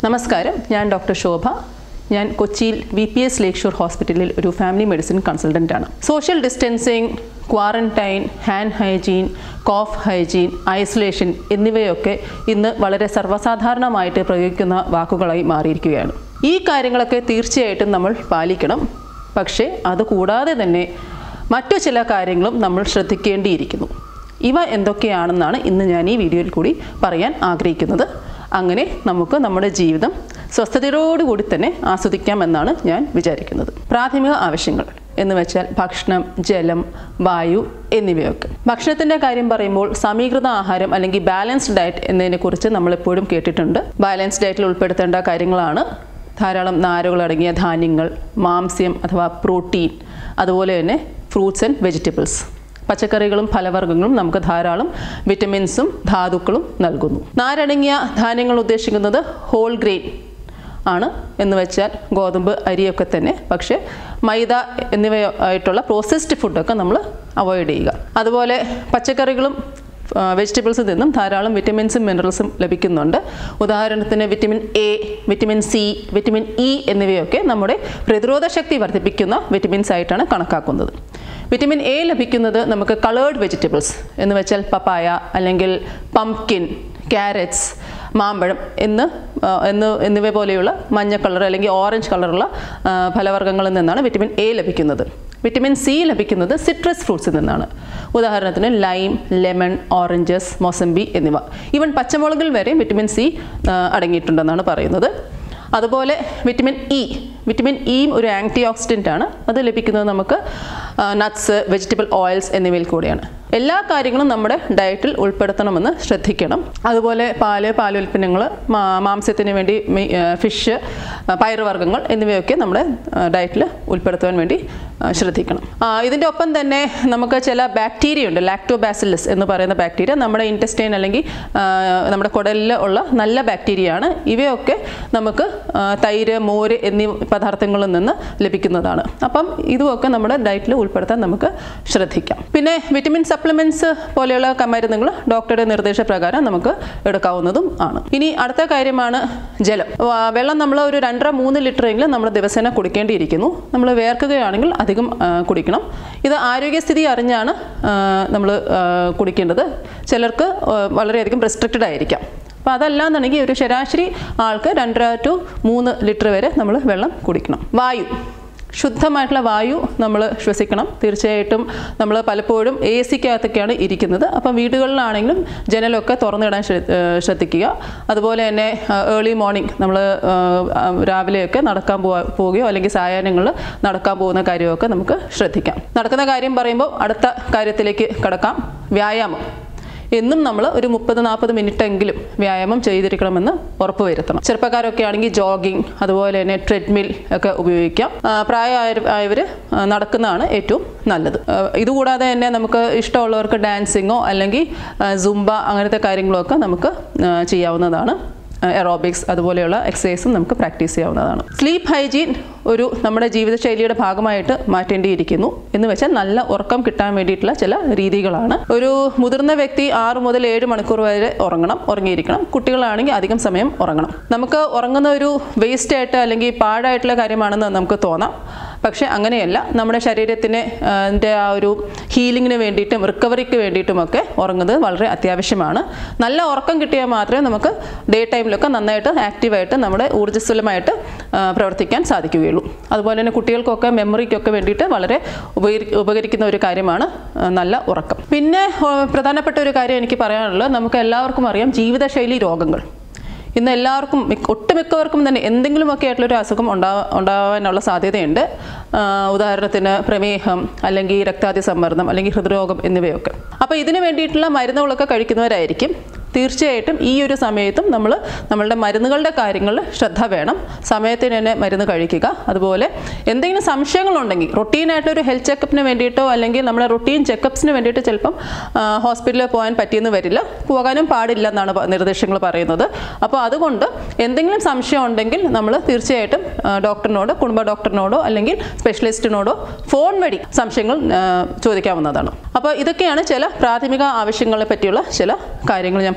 നമസ്കാരം ഞാൻ ഡോക്ടർ ശോഭ ഞാൻ കൊച്ചിയിൽ വി പി എസ് ലേക്ഷൂർ ഹോസ്പിറ്റലിൽ ഒരു ഫാമിലി മെഡിസിൻ കൺസൾട്ടൻ്റ് ആണ് social distancing quarantine hand hygiene cough hygiene isolation എന്നിവയൊക്കെ ഇന്ന് വളരെ സർവ്വസാധാരണമായിട്ട് പ്രയോഗിക്കുന്ന വാക്കുകളായി മാറിയിരിക്കുകയാണ് ഈ കാര്യങ്ങളൊക്കെ തീർച്ചയായിട്ടും നമ്മൾ പാലിക്കണം പക്ഷേ അതുകൂടാതെ തന്നെ മറ്റു ചില കാര്യങ്ങളും നമ്മൾ ശ്രദ്ധിക്കേണ്ടിയിരിക്കുന്നു ഇവ എന്തൊക്കെയാണെന്നാണ് ഇന്ന് ഞാൻ ഈ വീഡിയോയിൽ കൂടി പറയാൻ ആഗ്രഹിക്കുന്നത് അങ്ങനെ നമുക്ക് നമ്മുടെ ജീവിതം സ്വസ്ഥതയോടുകൂടി തന്നെ ആസ്വദിക്കാമെന്നാണ് ഞാൻ വിചാരിക്കുന്നത് പ്രാഥമിക ആവശ്യങ്ങൾ എന്ന് വെച്ചാൽ ഭക്ഷണം ജലം വായു എന്നിവയൊക്കെ ഭക്ഷണത്തിൻ്റെ കാര്യം പറയുമ്പോൾ സമീകൃത ആഹാരം അല്ലെങ്കിൽ ബാലൻസ്ഡ് ഡയറ്റ് എന്നതിനെക്കുറിച്ച് നമ്മളെപ്പോഴും കേട്ടിട്ടുണ്ട് ബാലൻസ്ഡ് ഡയറ്റിൽ ഉൾപ്പെടുത്തേണ്ട കാര്യങ്ങളാണ് ധാരാളം നാരുകളടങ്ങിയ ധാന്യങ്ങൾ മാംസ്യം അഥവാ പ്രോട്ടീൻ അതുപോലെ തന്നെ ഫ്രൂട്ട്സ് ആൻഡ് വെജിറ്റബിൾസ് പച്ചക്കറികളും ഫലവർഗ്ഗങ്ങളും നമുക്ക് ധാരാളം വിറ്റമിൻസും ധാതുക്കളും നൽകുന്നു നാരടങ്ങിയ ധാന്യങ്ങൾ ഉദ്ദേശിക്കുന്നത് ഹോൾ ഗ്രെയിൻ ആണ് എന്ന് വെച്ചാൽ ഗോതമ്പ് അരിയൊക്കെ തന്നെ പക്ഷേ മൈദ എന്നിവയായിട്ടുള്ള പ്രോസസ്ഡ് ഫുഡൊക്കെ നമ്മൾ അവോയ്ഡ് ചെയ്യുക അതുപോലെ പച്ചക്കറികളും വെജിറ്റബിൾസിൽ നിന്നും ധാരാളം വിറ്റമിൻസും മിനറൽസും ലഭിക്കുന്നുണ്ട് ഉദാഹരണത്തിന് vitamin A vitamin C vitamin E എന്നിവയൊക്കെ നമ്മുടെ പ്രതിരോധ ശക്തി വർദ്ധിപ്പിക്കുന്ന വിറ്റമിൻസ് ആയിട്ടാണ് കണക്കാക്കുന്നത് വിറ്റമിൻ എ ലഭിക്കുന്നത് നമുക്ക് കളേർഡ് വെജിറ്റബിൾസ് എന്ന് വെച്ചാൽ പപ്പായ അല്ലെങ്കിൽ പംകിൻ ക്യാരറ്റ്സ് മാമ്പഴം എന്ന് എന്ന് എന്നിവ പോലെയുള്ള മഞ്ഞ കളർ അല്ലെങ്കിൽ ഓറഞ്ച് കളറുള്ള ഫലവർഗ്ഗങ്ങളിൽ നിന്നാണ് വിറ്റമിൻ എ ലഭിക്കുന്നത് വിറ്റമിൻ സി ലഭിക്കുന്നത് സിട്രസ് ഫ്രൂട്ട്സിൽ നിന്നാണ് ഉദാഹരണത്തിന് ലൈം ലെമൺ ഓറഞ്ചസ് മൊസംബി എന്നിവ ഈവൻ പച്ചമുളകിൽ വരെ വിറ്റമിൻ സി അടങ്ങിയിട്ടുണ്ടെന്നാണ് പറയുന്നത് അതുപോലെ വിറ്റമിൻ ഇ വിറ്റമിൻ ഇയും ഒരു ആൻറ്റി ഓക്സിഡൻ്റ് ആണ് അത് ലഭിക്കുന്നത് നമുക്ക് നട്ട്സ് വെജിറ്റബിൾ ഓയിൽസ് എന്നിവയിൽ കൂടെയാണ് എല്ലാ കാര്യങ്ങളും നമ്മുടെ ഡയറ്റിൽ ഉൾപ്പെടുത്തണമെന്ന് ശ്രദ്ധിക്കണം അതുപോലെ പാല് പാലുൽപ്പന്നങ്ങൾ മാംസ്യത്തിന് വേണ്ടി ഫിഷ് പയറുവർഗ്ഗങ്ങൾ എന്നിവയൊക്കെ നമ്മുടെ ഡയറ്റിൽ ഉൾപ്പെടുത്തുവാൻ വേണ്ടി ശ്രദ്ധിക്കണം ഇതിൻ്റെ ഒപ്പം തന്നെ നമുക്ക് ചില ബാക്ടീരിയ ഉണ്ട് ലാക്ടോബാസിലസ് എന്ന് പറയുന്ന ബാക്ടീരിയ നമ്മുടെ ഇൻറ്റസ്റ്റൈൻ അല്ലെങ്കിൽ നമ്മുടെ കുടലിൽ ഉള്ള നല്ല ബാക്ടീരിയയാണ് ഇവയൊക്കെ നമുക്ക് തൈര് മോര് എന്നീ പദാർത്ഥങ്ങളിൽ നിന്ന് ലഭിക്കുന്നതാണ് അപ്പം ഇതുമൊക്കെ നമ്മുടെ ഡയറ്റിൽ ഉൾപ്പെടുത്താൻ നമുക്ക് ശ്രദ്ധിക്കാം പിന്നെ വിറ്റമിൻ സപ്ലിമെൻറ്റ്സ് പോലെയുള്ള മരുന്നുകൾ ഡോക്ടറുടെ നിർദ്ദേശപ്രകാരം നമുക്ക് എടുക്കാവുന്നതും ആണ് ഇനി അടുത്ത കാര്യമാണ് ജലം വെള്ളം നമ്മൾ ഒരു രണ്ടര മൂന്ന് ലിറ്ററെങ്കിലും നമ്മൾ ദിവസേന കുടിക്കേണ്ടിയിരിക്കുന്നു നമ്മൾ വേർക്കുകയാണെങ്കിൽ അധികം കുടിക്കണം ഇത് ആരോഗ്യസ്ഥിതി അറിഞ്ഞാണ് നമ്മൾ കുടിക്കേണ്ടത് ചിലർക്ക് വളരെയധികം റെസ്ട്രിക്റ്റഡ് ആയിരിക്കാം അപ്പോൾ അതല്ലാന്നുണ്ടെങ്കിൽ ഒരു ശരാശരി ആൾക്ക് രണ്ടര ടു മൂന്ന് ലിറ്റർ വരെ നമ്മൾ വെള്ളം കുടിക്കണം വായു ശുദ്ധമായിട്ടുള്ള വായു നമ്മൾ ശ്വസിക്കണം തീർച്ചയായിട്ടും നമ്മൾ പലപ്പോഴും എ സിക്കകത്തൊക്കെയാണ് ഇരിക്കുന്നത് അപ്പം വീടുകളിലാണെങ്കിലും ജനലൊക്കെ തുറന്നിടാൻ ശ്രദ്ധിക്കുക അതുപോലെ തന്നെ ഏർലി മോർണിംഗ് നമ്മൾ രാവിലെയൊക്കെ നടക്കാൻ പോവാ പോവുകയോ അല്ലെങ്കിൽ സായാഹ്നങ്ങളിൽ നടക്കാൻ പോകുന്ന കാര്യമൊക്കെ നമുക്ക് ശ്രദ്ധിക്കാം നടക്കുന്ന കാര്യം പറയുമ്പോൾ അടുത്ത കാര്യത്തിലേക്ക് കടക്കാം വ്യായാമം എന്നും നമ്മൾ ഒരു മുപ്പത് നാൽപ്പത് മിനിറ്റ് എങ്കിലും വ്യായാമം ചെയ്തിരിക്കണമെന്ന് ഉറപ്പുവരുത്തണം ചെറുപ്പക്കാരൊക്കെ ആണെങ്കിൽ ജോഗിങ് അതുപോലെ തന്നെ ട്രെഡ്മിൽ ഒക്കെ ഉപയോഗിക്കാം പ്രായമായവർ നടക്കുന്നതാണ് ഏറ്റവും നല്ലത് ഇതുകൂടാതെ തന്നെ നമുക്ക് ഇഷ്ടമുള്ളവർക്ക് ഡാൻസിങ്ങോ അല്ലെങ്കിൽ സുംബ അങ്ങനത്തെ കാര്യങ്ങളൊക്കെ നമുക്ക് ചെയ്യാവുന്നതാണ് എറോബിക്സ് അതുപോലെയുള്ള എക്സസൈസും നമുക്ക് പ്രാക്ടീസ് ചെയ്യാവുന്നതാണ് സ്ലീപ്പ് ഹൈജീൻ ഒരു നമ്മുടെ ജീവിതശൈലിയുടെ ഭാഗമായിട്ട് മാറ്റേണ്ടിയിരിക്കുന്നു എന്ന് വെച്ചാൽ നല്ല ഉറക്കം കിട്ടാൻ വേണ്ടിയിട്ടുള്ള ചില രീതികളാണ് ഒരു മുതിർന്ന വ്യക്തി ആറ് മുതൽ ഏഴ് മണിക്കൂർ വരെ ഉറങ്ങണം ഉറങ്ങിയിരിക്കണം കുട്ടികളാണെങ്കിൽ അധികം സമയം ഉറങ്ങണം നമുക്ക് ഉറങ്ങുന്ന ഒരു വേസ്റ്റ് ആയിട്ട് അല്ലെങ്കിൽ പാഴായിട്ടുള്ള കാര്യമാണെന്ന് നമുക്ക് തോന്നാം പക്ഷേ അങ്ങനെയല്ല നമ്മുടെ ശരീരത്തിന് അതിൻ്റെ ആ ഒരു ഹീലിങ്ങിന് വേണ്ടിയിട്ടും റിക്കവറിക്ക് വേണ്ടിയിട്ടുമൊക്കെ ഉറങ്ങുന്നത് വളരെ അത്യാവശ്യമാണ് നല്ല ഉറക്കം കിട്ടിയാൽ മാത്രമേ നമുക്ക് ഡേ ടൈമിലൊക്കെ നന്നായിട്ട് ആക്റ്റീവായിട്ട് നമ്മുടെ ഊർജ്ജസ്വലമായിട്ട് പ്രവർത്തിക്കാൻ സാധിക്കുകയുള്ളൂ അതുപോലെ തന്നെ കുട്ടികൾക്കൊക്കെ മെമ്മറിക്കൊക്കെ വേണ്ടിയിട്ട് വളരെ ഉപകരി ഉപകരിക്കുന്ന ഒരു കാര്യമാണ് നല്ല ഉറക്കം പിന്നെ പ്രധാനപ്പെട്ട ഒരു കാര്യം എനിക്ക് പറയാനുള്ളത് നമുക്ക് എല്ലാവർക്കും അറിയാം ജീവിതശൈലി രോഗങ്ങൾ ഇന്ന് എല്ലാവർക്കും ഒട്ടുമിക്കവർക്കും തന്നെ എന്തെങ്കിലുമൊക്കെ ആയിട്ടുള്ളൊരു അസുഖം ഉണ്ടാവാ ഉണ്ടാവാനുള്ള സാധ്യതയുണ്ട് ഉദാഹരണത്തിന് പ്രമേഹം അല്ലെങ്കിൽ രക്താതിസമ്മർദ്ദം അല്ലെങ്കിൽ ഹൃദ്രോഗം എന്നിവയൊക്കെ അപ്പോൾ ഇതിന് വേണ്ടിയിട്ടുള്ള മരുന്നുകളൊക്കെ കഴിക്കുന്നവരായിരിക്കും തീർച്ചയായിട്ടും ഈ ഒരു സമയത്തും നമ്മൾ നമ്മളുടെ മരുന്നുകളുടെ കാര്യങ്ങളിൽ ശ്രദ്ധ വേണം സമയത്തിന് തന്നെ മരുന്ന് കഴിക്കുക അതുപോലെ എന്തെങ്കിലും സംശയങ്ങളുണ്ടെങ്കിൽ റൊട്ടീനായിട്ടൊരു ഹെൽത്ത് ചെക്കപ്പിന് വേണ്ടിയിട്ടോ അല്ലെങ്കിൽ നമ്മുടെ റൊട്ടീൻ ചെക്കപ്സിന് വേണ്ടിയിട്ട് ചിലപ്പം ഹോസ്പിറ്റലിൽ പോകാൻ പറ്റിയെന്ന് വരില്ല പോകാനും പാടില്ല എന്നാണ് നിർദ്ദേശങ്ങൾ പറയുന്നത് അപ്പോൾ അതുകൊണ്ട് എന്തെങ്കിലും സംശയം ഉണ്ടെങ്കിൽ നമ്മൾ തീർച്ചയായിട്ടും ഡോക്ടറിനോട് കുടുംബ ഡോക്ടറിനോടോ അല്ലെങ്കിൽ സ്പെഷ്യലിസ്റ്റിനോടോ ഫോൺ വഴി സംശയങ്ങൾ ചോദിക്കാവുന്നതാണ് അപ്പോൾ ഇതൊക്കെയാണ് ചില പ്രാഥമിക ആവശ്യങ്ങളെ പറ്റിയുള്ള ചില കാര്യങ്ങൾ ഞാൻ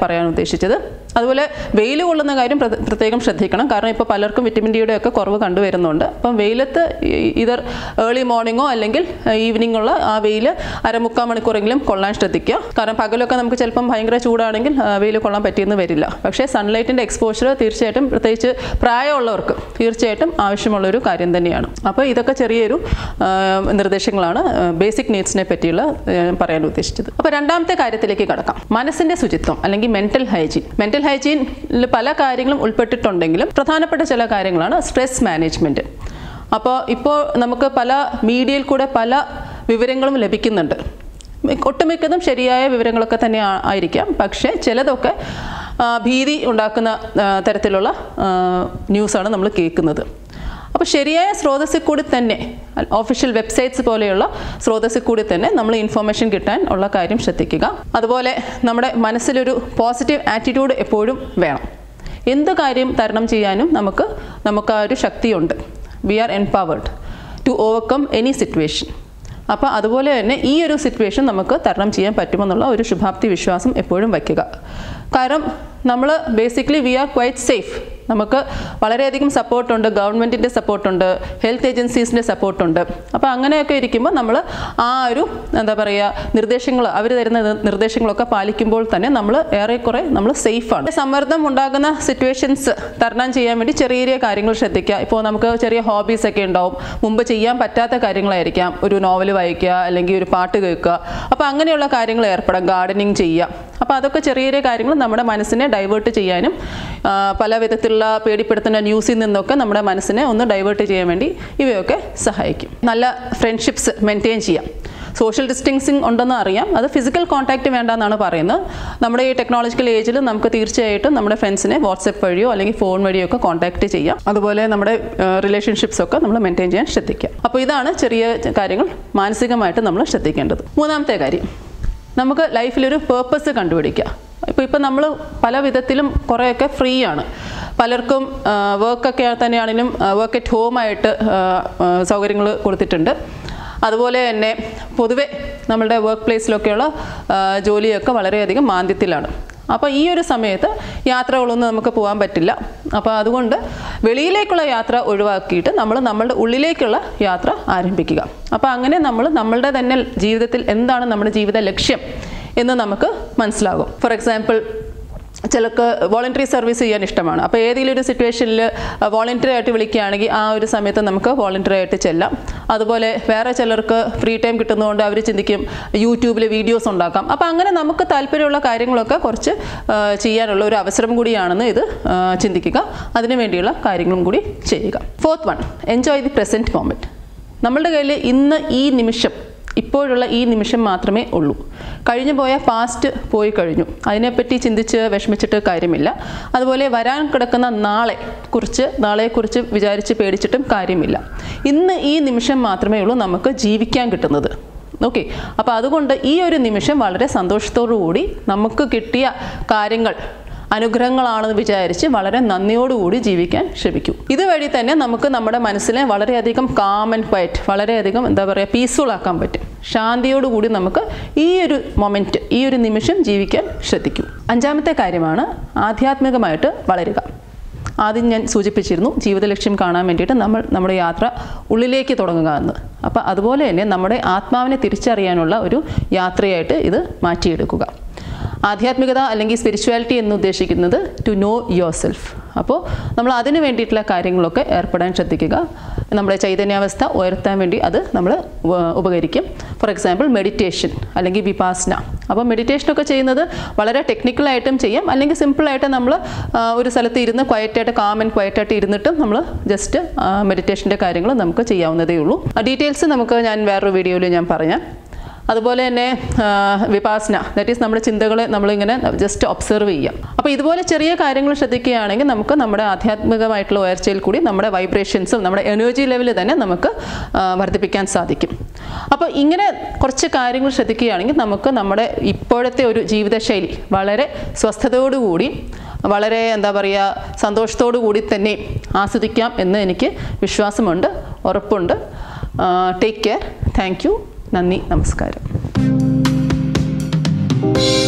പറയാൻ ഉദ്ദേശിച്ചത് അതുപോലെ വെയിൽ കൊള്ളുന്ന കാര്യം പ്രത- പ്രത്യേകം ശ്രദ്ധിക്കണം കാരണം ഇപ്പോൾ പലർക്കും വിറ്റമിൻ ഡിയുടെ ഒക്കെ കുറവ് കണ്ടുവരുന്നുണ്ട് അപ്പം വെയിലത്ത് ഇതർ ഏർലി മോർണിംഗോ അല്ലെങ്കിൽ ഈവനിംഗ് ഉള്ള ആ വെയിൽ അരമുക്കാൽ മണിക്കൂറെങ്കിലും കൊള്ളാൻ ശ്രദ്ധിക്കുക കാരണം പകലൊക്കെ നമുക്ക് ചിലപ്പം ഭയങ്കര ചൂടാണെങ്കിൽ വെയിൽ കൊള്ളാൻ പറ്റിയെന്ന് വരില്ല പക്ഷേ സൺലൈറ്റിൻ്റെ എക്സ്പോഷർ തീർച്ചയായിട്ടും പ്രത്യേകിച്ച് പ്രായമുള്ളവർക്ക് തീർച്ചയായിട്ടും ആവശ്യമുള്ളൊരു കാര്യം തന്നെയാണ് അപ്പോൾ ഇതൊക്കെ ചെറിയൊരു ആ, നിർദ്ദേശങ്ങളാണ് ബേസിക് നീഡ്സിനെ പറ്റിയുള്ള ആ, പറയാൻ ഉദ്ദേശിച്ചത് അപ്പോൾ രണ്ടാമത്തെ കാര്യത്തിലേക്ക് കടക്കാം മനസ്സിൻ്റെ ശുചിത്വം അല്ലെങ്കിൽ മെൻ്റൽ ഹൈജീൻ മെൻ്റൽ ഹൈജീനിൽ പല കാര്യങ്ങളും ഉൾപ്പെട്ടിട്ടുണ്ടെങ്കിലും പ്രധാനപ്പെട്ട ചില കാര്യങ്ങളാണ് സ്ട്രെസ് മാനേജ്മെൻറ്റ് അപ്പോൾ ഇപ്പോൾ നമുക്ക് പല മീഡിയയിൽ കൂടെ പല വിവരങ്ങളും ലഭിക്കുന്നുണ്ട് ഒട്ടുമിക്കതും ശരിയായ വിവരങ്ങളൊക്കെ തന്നെ ആ- ആയിരിക്കാം പക്ഷേ ചിലതൊക്കെ ആ, ഭീതി ഉണ്ടാക്കുന്ന ആ, തരത്തിലുള്ള ആ, ന്യൂസാണ് നമ്മൾ കേൾക്കുന്നത് അപ്പോൾ ശരിയായ സ്രോതസ്സിൽ കൂടി തന്നെ ഒഫീഷ്യൽ വെബ്സൈറ്റ്സ് പോലെയുള്ള സ്രോതസ്സിൽ കൂടി തന്നെ നമ്മൾ ഇൻഫർമേഷൻ കിട്ടാൻ ഉള്ള കാര്യം ശ്രദ്ധിക്കുക അതുപോലെ നമ്മുടെ മനസ്സിലൊരു പോസിറ്റീവ് ആറ്റിറ്റ്യൂഡ് എപ്പോഴും വേണം എന്ത് കാര്യം തരണം ചെയ്യാനും നമുക്ക് നമുക്ക് ആ ഒരു ശക്തിയുണ്ട് we are empowered to overcome any situation അപ്പോൾ അതുപോലെ തന്നെ ഈ ഒരു സിറ്റുവേഷൻ നമുക്ക് തരണം ചെയ്യാൻ പറ്റുമെന്നുള്ള ഒരു ശുഭാപ്തി വിശ്വാസം എപ്പോഴും വയ്ക്കുക കാരണം നമ്മൾ basically we are quite safe നമുക്ക് വളരെയധികം സപ്പോർട്ടുണ്ട് ഗവൺമെൻറ്റിൻ്റെ സപ്പോർട്ടുണ്ട് ഹെൽത്ത് ഏജൻസീസിൻ്റെ സപ്പോർട്ടുണ്ട് അപ്പോൾ അങ്ങനെയൊക്കെ ഇരിക്കുമ്പോൾ നമ്മൾ ആ ഒരു എന്താ പറയുക നിർദ്ദേശങ്ങൾ അവർ തരുന്ന നിർ- നിർദ്ദേശങ്ങളൊക്കെ പാലിക്കുമ്പോൾ തന്നെ നമ്മൾ ഏറെക്കുറെ നമ്മൾ സേഫാണ് സമ്മർദ്ദം ഉണ്ടാകുന്ന സിറ്റുവേഷൻസ് തരണം ചെയ്യാൻ വേണ്ടി ചെറിയ ചെറിയ കാര്യങ്ങൾ ശ്രദ്ധിക്കുക ഇപ്പോൾ നമുക്ക് ചെറിയ ഹോബീസ് ഒക്കെ ഉണ്ടാവും മുമ്പ് ചെയ്യാൻ പറ്റാത്ത കാര്യങ്ങളായിരിക്കാം ഒരു നോവൽ വായിക്കുക അല്ലെങ്കിൽ ഒരു പാട്ട് കേൾക്കുക അപ്പോൾ അങ്ങനെയുള്ള കാര്യങ്ങൾ ഏർപ്പെടാം ഗാർഡനിങ് ചെയ്യുക അപ്പോൾ അതൊക്കെ ചെറിയ ചെറിയ കാര്യങ്ങൾ നമ്മുടെ മനസ്സിനെ ഡൈവേർട്ട് ചെയ്യാനും ആ, പല വിധത്തിലുള്ള പേടിപ്പെടുത്തുന്ന ന്യൂസിൽ നിന്നൊക്കെ നമ്മുടെ മനസ്സിനെ ഒന്ന് ഡൈവേർട്ട് ചെയ്യാൻ വേണ്ടി ഇവയൊക്കെ സഹായിക്കും നല്ല ഫ്രണ്ട്ഷിപ്സ് മെയിൻറ്റെയിൻ ചെയ്യാം സോഷ്യൽ ഡിസ്റ്റൻസിങ് ഉണ്ടെന്ന് അറിയാം അത് ഫിസിക്കൽ കോൺടാക്റ്റ് വേണ്ടെന്നാണ് പറയുന്നത് നമ്മുടെ ഈ ടെക്നോളജിക്കൽ ഏജിൽ നമുക്ക് തീർച്ചയായിട്ടും നമ്മുടെ ഫ്രണ്ട്സിനെ വാട്സപ്പ് വഴിയോ അല്ലെങ്കിൽ ഫോൺ വഴിയോ ഒക്കെ കോൺടാക്റ്റ് ചെയ്യാം അതുപോലെ നമ്മുടെ റിലേഷൻഷിപ്സ് ഒക്കെ നമ്മൾ മെയിൻറ്റെയിൻ ചെയ്യാൻ ശ്രദ്ധിക്കുക അപ്പോൾ ഇതാണ് ചെറിയ കാര്യങ്ങൾ മാനസികമായിട്ട് നമ്മൾ ശ്രദ്ധിക്കേണ്ടത് മൂന്നാമത്തെ കാര്യം നമുക്ക് ലൈഫിലൊരു പേർപ്പസ് കണ്ടുപിടിക്കുക ഇപ്പോൾ ഇപ്പം നമ്മൾ പല വിധത്തിലും കുറേയൊക്കെ ഫ്രീ ആണ് പലർക്കും വർക്കൊക്കെ തന്നെയാണെങ്കിലും വർക്ക് അറ്റ് ഹോമായിട്ട് സൗകര്യങ്ങൾ കൊടുത്തിട്ടുണ്ട് അതുപോലെ തന്നെ പൊതുവെ നമ്മളുടെ വർക്ക് പ്ലേസിലൊക്കെയുള്ള ആ, ജോലിയൊക്കെ വളരെയധികം മാന്ദ്യത്തിലാണ് അപ്പോൾ ഈ ഒരു സമയത്ത് യാത്രകളൊന്നും നമുക്ക് പോകാൻ പറ്റില്ല അപ്പോൾ അതുകൊണ്ട് വെളിയിലേക്കുള്ള യാത്ര ഒഴിവാക്കിയിട്ട് നമ്മൾ നമ്മളുടെ ഉള്ളിലേക്കുള്ള യാത്ര ആരംഭിക്കുക അപ്പോൾ അങ്ങനെ നമ്മൾ നമ്മളുടെ തന്നെ ജീവിതത്തിൽ എന്താണ് നമ്മുടെ ജീവിത ലക്ഷ്യം എന്ന് നമുക്ക് മനസ്സിലാകും ഫോർ എക്സാമ്പിൾ ചിലർക്ക് വോളണ്ടറി സർവീസ് ചെയ്യാൻ ഇഷ്ടമാണ് അപ്പോൾ ഏതെങ്കിലും ഒരു സിറ്റുവേഷനിൽ വോളണ്ടറി ആയിട്ട് വിളിക്കുകയാണെങ്കിൽ ആ ഒരു സമയത്ത് നമുക്ക് വോളണ്ടറി ആയിട്ട് ചെല്ലാം അതുപോലെ വേറെ ചിലർക്ക് ഫ്രീ ടൈം കിട്ടുന്നതുകൊണ്ട് അവർ ചിന്തിക്കും യൂട്യൂബിൽ വീഡിയോസ് ഉണ്ടാക്കാം അപ്പോൾ അങ്ങനെ നമുക്ക് താല്പര്യമുള്ള കാര്യങ്ങളൊക്കെ കുറച്ച് ആ, ചെയ്യാനുള്ള ഒരു അവസരം കൂടിയാണെന്ന് ഇത് ആ, ചിന്തിക്കുക അതിനു വേണ്ടിയുള്ള കാര്യങ്ങളും കൂടി ചെയ്യുക fourth one enjoy the present moment നമ്മളുടെ കയ്യിൽ ഇന്ന് ഈ നിമിഷം ഇപ്പോഴുള്ള ഈ നിമിഷം മാത്രമേ ഉള്ളൂ കഴിഞ്ഞു പോയ പാസ്റ്റ് പോയി കഴിഞ്ഞു അതിനെപ്പറ്റി ചിന്തിച്ച് വിഷമിച്ചിട്ട് കാര്യമില്ല അതുപോലെ വരാൻ കിടക്കുന്ന നാളെ കുറിച്ച് നാളെക്കുറിച്ച് വിചാരിച്ച് പേടിച്ചിട്ടും കാര്യമില്ല ഇന്ന് ഈ നിമിഷം മാത്രമേ ഉള്ളൂ നമുക്ക് ജീവിക്കാൻ കിട്ടുന്നത് ഓക്കെ അപ്പോൾ അതുകൊണ്ട് ഈ ഒരു നിമിഷം വളരെ സന്തോഷത്തോടു കൂടി നമുക്ക് കിട്ടിയ കാര്യങ്ങൾ അനുഗ്രഹങ്ങളാണെന്ന് വിചാരിച്ച് വളരെ നന്ദിയോടുകൂടി ജീവിക്കാൻ ശ്രമിക്കൂ ഇതുവഴി തന്നെ നമുക്ക് നമ്മുടെ മനസ്സിനെ വളരെയധികം കാം ആൻഡ് ക്വയറ്റ് വളരെയധികം എന്താ പറയുക പീസ്ഫുൾ ആക്കാൻ പറ്റും ശാന്തിയോടുകൂടി നമുക്ക് ഈ ഒരു മൊമെൻറ്റ് ഈ ഒരു നിമിഷം ജീവിക്കാൻ ശ്രദ്ധിക്കൂ അഞ്ചാമത്തെ കാര്യമാണ് ആധ്യാത്മികമായിട്ട് വളരുക ആദ്യം ഞാൻ സൂചിപ്പിച്ചിരുന്നു ജീവിത ലക്ഷ്യം കാണാൻ വേണ്ടിയിട്ട് നമ്മൾ നമ്മുടെ യാത്ര ഉള്ളിലേക്ക് തുടങ്ങുക എന്ന് അപ്പോൾ അതുപോലെ തന്നെ നമ്മുടെ ആത്മാവിനെ തിരിച്ചറിയാനുള്ള ഒരു യാത്രയായിട്ട് ഇത് മാറ്റിയെടുക്കുക ആധ്യാത്മികത അല്ലെങ്കിൽ സ്പിരിച്വാലിറ്റി എന്ന് ഉദ്ദേശിക്കുന്നത് ടു നോ യുവർ സെൽഫ് അപ്പോൾ നമ്മൾ അതിന് വേണ്ടിയിട്ടുള്ള കാര്യങ്ങളൊക്കെ ഏർപ്പെടാൻ ശ്രദ്ധിക്കുക നമ്മുടെ ചൈതന്യാവസ്ഥ ഉയർത്താൻ വേണ്ടി അത് നമ്മൾ ഉപ- ഉപകരിക്കും ഫോർ എക്സാമ്പിൾ മെഡിറ്റേഷൻ അല്ലെങ്കിൽ വിപാസന അപ്പോൾ മെഡിറ്റേഷനൊക്കെ ചെയ്യുന്നത് വളരെ ടെക്നിക്കലായിട്ടും ചെയ്യാം അല്ലെങ്കിൽ സിമ്പിളായിട്ട് നമ്മൾ ഒരു സ്ഥലത്ത് ഇരുന്ന് ക്വയറ്റായിട്ട് കാം ആൻഡ് ക്വയറ്റായിട്ട് ഇരുന്നിട്ടും നമ്മൾ ജസ്റ്റ് മെഡിറ്റേഷൻ്റെ കാര്യങ്ങൾ നമുക്ക് ചെയ്യാവുന്നതേ ഉള്ളൂ ഡീറ്റെയിൽസ് നമുക്ക് ഞാൻ വേറൊരു വീഡിയോയിൽ ഞാൻ പറയാം അതുപോലെ തന്നെ ആ, വിപാസന ദാറ്റ് ഈസ് നമ്മുടെ ചിന്തകളെ നമ്മളിങ്ങനെ ജസ്റ്റ് ഒബ്സർവ് ചെയ്യാം അപ്പോൾ ഇതുപോലെ ചെറിയ കാര്യങ്ങൾ ശ്രദ്ധിക്കുകയാണെങ്കിൽ നമുക്ക് നമ്മുടെ ആധ്യാത്മികമായിട്ടുള്ള ഉയർച്ചയിൽ കൂടി നമ്മുടെ വൈബ്രേഷൻസും നമ്മുടെ എനർജി ലെവൽ തന്നെ നമുക്ക് ആ, വർദ്ധിപ്പിക്കാൻ സാധിക്കും അപ്പോൾ ഇങ്ങനെ കുറച്ച് കാര്യങ്ങൾ ശ്രദ്ധിക്കുകയാണെങ്കിൽ നമുക്ക് നമ്മുടെ ഇപ്പോഴത്തെ ഒരു ജീവിതശൈലി വളരെ സ്വസ്ഥതയോടുകൂടി വളരെ എന്താ പറയുക സന്തോഷത്തോടു കൂടി തന്നെ ആസ്വദിക്കാം എന്ന് എനിക്ക് വിശ്വാസമുണ്ട് ഉറപ്പുണ്ട് ടേക്ക് കെയർ താങ്ക് യു നന്ദി നമസ്കാരം